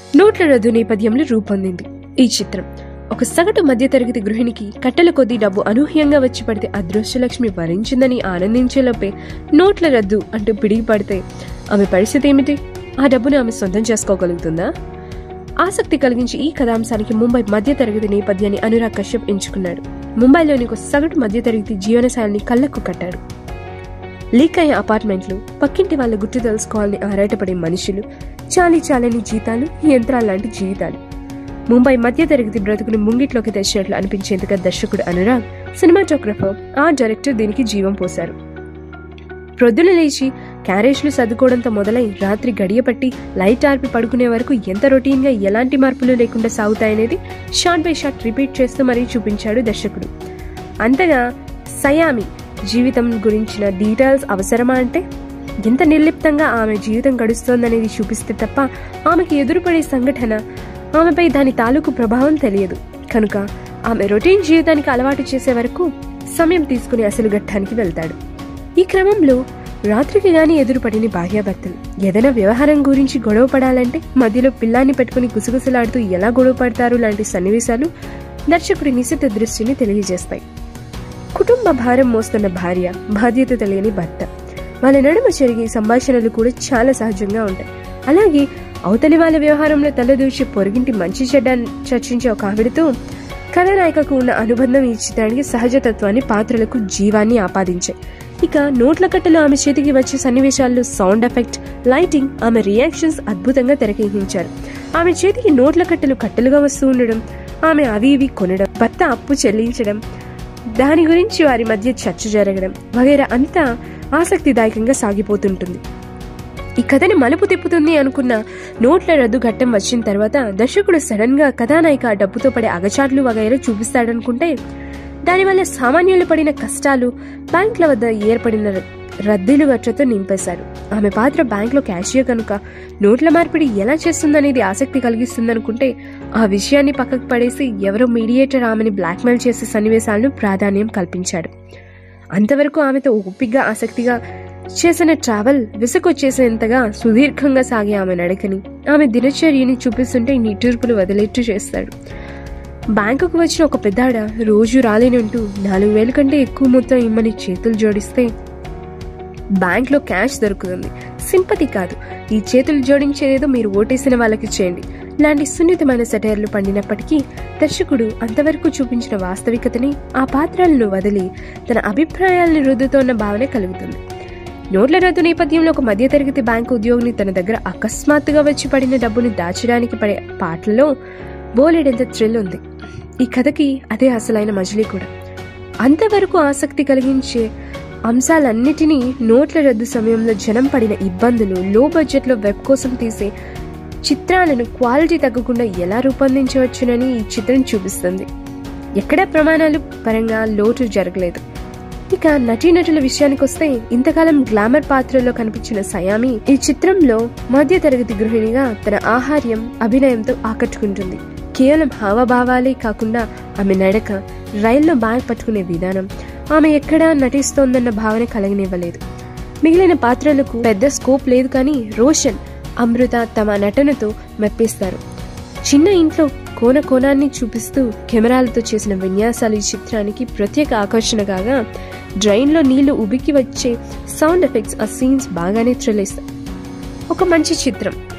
నోట్ల రద్దు నేపథ్యంలో రూపొందింది ఈ చిత్రం ఒక సగటు మధ్యతరగతి గృహిణికి కట్టెల కొద్దీ డబ్బు అనూహ్యంగా వచ్చి పడితే అదృష్టలక్ష్మి వరించిందని ఆనందించేలోపే నోట్ల రద్దు అంటూ పిడిగి పడితే ఆమె పరిస్థితి ఏమిటి ఆ డబ్బును ఆమె సొంతం చేసుకోగలుగుతుందా ఆసక్తి కలిగించి ఈ కథాంశానికి ముంబై మధ్యతరగతి నేపథ్యాన్ని అనురాగ్ కశ్యప్ ఎంచుకున్నాడు ముంబైలోని ఒక సగటు మధ్యతరగతి జీవనశైలిని కళ్ళకు కట్టాడు లీక్ అయ్యే అపార్ట్మెంట్లు పక్కింటి వాళ్ళ గుర్తు తెలుసుకోవాలని ఆరాటపడే మనుషులు చాలీ చాలని జీతాలు యంత్రాల లాంటి జీవితాలు ముంబై మధ్యతరగతి బ్రతుకును ముంగిట్లోకి తెచ్చినట్లు అనిపించేందుగా దర్శకుడు అనురాగ్ సినిమాటోగ్రఫర్ ఆ డైరెక్టర్ దీనికి జీవం పోశారు ప్రొద్దున లేచి క్యారేజ్లు సర్దుకోవడంతో మొదలై రాత్రి గడియపట్టి లైట్ ఆర్పి పడుకునే వరకు ఎంత రొటీన్గా ఎలాంటి మార్పులు లేకుండా సాగుతాయనేది షార్ట్ బై షార్ట్ రిపీట్ చేస్తూ మరీ చూపించాడు దర్శకుడు అంతగా సయామి జీవితం గురించిన డీటెయిల్స్ అవసరమా అంటే ఎంత నిర్లిప్తంగా ఆమె జీవితం గడుస్తోందనేది చూపిస్తే తప్ప ఆమెకి ఎదురుపడే సంఘటన ఆమెపై దాని తాలూకు ప్రభావం తెలియదు కనుక ఆమె రొటీన్ జీవితానికి అలవాటు చేసే వరకు సమయం తీసుకుని అసలు ఘట్టానికి వెళ్తాడు ఈ క్రమంలో రాత్రికి గాని ఎదురుపడిన భార్యాభర్తలు ఏదైనా వ్యవహారం గురించి గొడవ పడాలంటే మధ్యలో పిల్లాన్ని పెట్టుకుని గుసగుసలాడుతూ ఎలా గొడవ పడతారు లాంటి సన్నివేశాలు దర్శకుడి నిశిత దృష్టిని తెలియజేస్తాయి కుటుంబ భారం మోస్తున్న భార్య బాధ్యత తెలియని భర్త వాళ్ళ నడుమ జరిగే సంభాషణలు కూడా చాలా సహజంగా ఉంటాయి అలాగే అవతలి వాళ్ళ వ్యవహారంలో తలదూచి పొరుగింటి మంచి చెడ్డ చర్చించే ఒక ఆవిడతో కథానాయికకు ఉన్న అనుబంధం ఈ చిత్రానికి సహజతత్వాన్ని పాత్రలకు జీవాన్ని ఆపాదించాయి ఇక నోట్ల కట్టలో ఆమె చేతికి వచ్చే సన్నివేశాల్లో సౌండ్ ఎఫెక్ట్ లైటింగ్ ఆమె రియాక్షన్స్ అద్భుతంగా తెరకెక్కించారు ఆమె చేతికి నోట్ల కట్టలు కట్టలుగా వస్తూ ఉండడం ఆమె అవి ఇవి కొనడం భర్త అప్పు చెల్లించడం దాని గురించి వారి మధ్య చర్చ జరగడం వగైరా అంతా ఆసక్తిదాయకంగా సాగిపోతుంటుంది ఈ కథని మలుపు తిప్పుతుంది అనుకున్న నోట్ల రద్దు ఘట్టం వచ్చిన తర్వాత దర్శకుడు సడన్ గా కథానాయిక ఆ డబ్బుతో పడే అగచాట్లు వగైరా చూపిస్తాడనుకుంటే దానివల్ల సామాన్యులు పడిన కష్టాలు బ్యాంకుల వద్ద ఏర్పడిన రద్దీలు గట్రతో నింపేశారు ఆమె పాత్ర బ్యాంక్లో క్యాషియర్ కనుక నోట్ల మార్పిడి ఎలా చేస్తుందనేది ఆసక్తి కలిగిస్తుందనుకుంటే ఆ విషయాన్ని పక్కకు పడేసి ఎవరో మీడియేటర్ ఆమెని బ్లాక్మెయిల్ చేసే సన్నివేశాలను ప్రాధాన్యం కల్పించాడు అంతవరకు ఆమెతో ఓపిగ్గా ఆసక్తిగా చేసిన ట్రావెల్ విసుకొచ్చేసేంతగా సుదీర్ఘంగా సాగే ఆమె నడకని ఆమె దినచర్యని చూపిస్తుంటే నిట్టూర్పులు వదిలేట్టు చేస్తాడు బ్యాంకుకు వచ్చిన ఒక పెద్దాడ రోజు రాలేనంటూ నాలుగు వేల కంటే ఎక్కువ మొత్తం ఇమ్మని చేతులు జోడిస్తే బ్యాంక్లో క్యాష్ దొరుకుతుంది సింపతి కాదు ఈ చేతులు జోడించేదేదో మీరు ఓటేసిన వాళ్ళకి చేయండి లాంటి సున్నితమైన సెటైర్లు పండినప్పటికీ దర్శకుడు అంతవరకు చూపించిన వాస్తవికతని ఆ పాత్రలను వదిలి తన అభిప్రాయాలను రుద్దుతోన్న భావన కలుగుతుంది నోట్ల రద్దు నేపథ్యంలో ఒక మధ్యతరగతి బ్యాంకు ఉద్యోగిని తన దగ్గర అకస్మాత్తుగా వచ్చి పడిన డబ్బును దాచడానికి పడే పాటల్లో బోలెడంత థ్రిల్ ఉంది ఈ కథకి అదే అసలైన మజిలీ కూడా అంతవరకు ఆసక్తి కలిగించే అంశాలన్నిటినీ నోట్ల రద్దు సమయంలో జనం పడిన ఇబ్బందులు లో బడ్జెట్లో వెబ్ కోసం తీసే చిత్రాలను క్వాలిటీ తగ్గకుండా ఎలా రూపొందించవచ్చునని ఈ చిత్రం చూపిస్తుంది ఎక్కడా ప్రమాణాలు పరంగా లోటు జరగలేదు ఇక నటీనటుల విషయానికి వస్తే ఇంతకాలం గ్లామర్ పాత్రలో కనిపించిన సయామి ఈ చిత్రంలో మధ్య తరగతి గృహిణిగా తన ఆహార్యం అభినయంతో ఆకట్టుకుంటుంది కేవలం హావభావాలే కాకుండా ఆమె నడక రైల్లో బ్యాగ్ పట్టుకునే విధానం ఆమె ఎక్కడా నటిస్తోందన్న భావన కలగనివ్వలేదు మిగిలిన పాత్రలకు పెద్ద స్కోప్ లేదు కానీ రోషన్ అమృత తమ నటనతో మెప్పిస్తారు చిన్న ఇంట్లో కోన కోణాన్ని చూపిస్తూ కెమెరాలతో చేసిన విన్యాసాలు ఈ చిత్రానికి ప్రత్యేక ఆకర్షణ కాగా డ్రైన్లో నీళ్లు ఉబికి వచ్చే సౌండ్ ఎఫెక్ట్స్ ఆ సీన్స్ బాగానే థ్రిల్ ఇస్తాయి ఒక మంచి చిత్రం